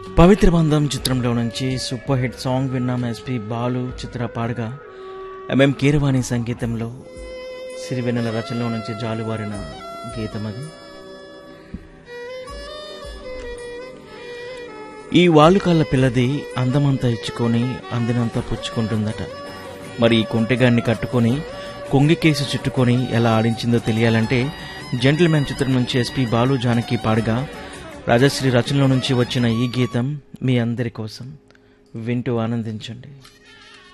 పవిత్ర బంధం చిత్రంలో నుంచి super hit song విన్నాం ఎస్పి బాలు చిత్ర పాడగా ఎంఎం కీరవాణి సంగీతంలో సిరివెన్నెల రచనలో నుంచి జాలువారిన గీతం అది ఈ వాలుకాళ్ళ పిల్లది అందమంతా ఇచ్చుకొని అందినంతా పుచ్చుకుంటుందట మరి ఈ కొంటెగాన్ని కట్టుకొని కొంగికేసి చుట్టుకొని ఎలా ఆడించిందో తెలియాలంటే జెంటిల్మెన్ చిత్రం నుంచి ఎస్పి బాలు జానకి పాడగా రాజశ్రీ రచనలో నుంచి వచ్చిన ఈ గీతం మీ అందరి కోసం వింటూ ఆనందించండి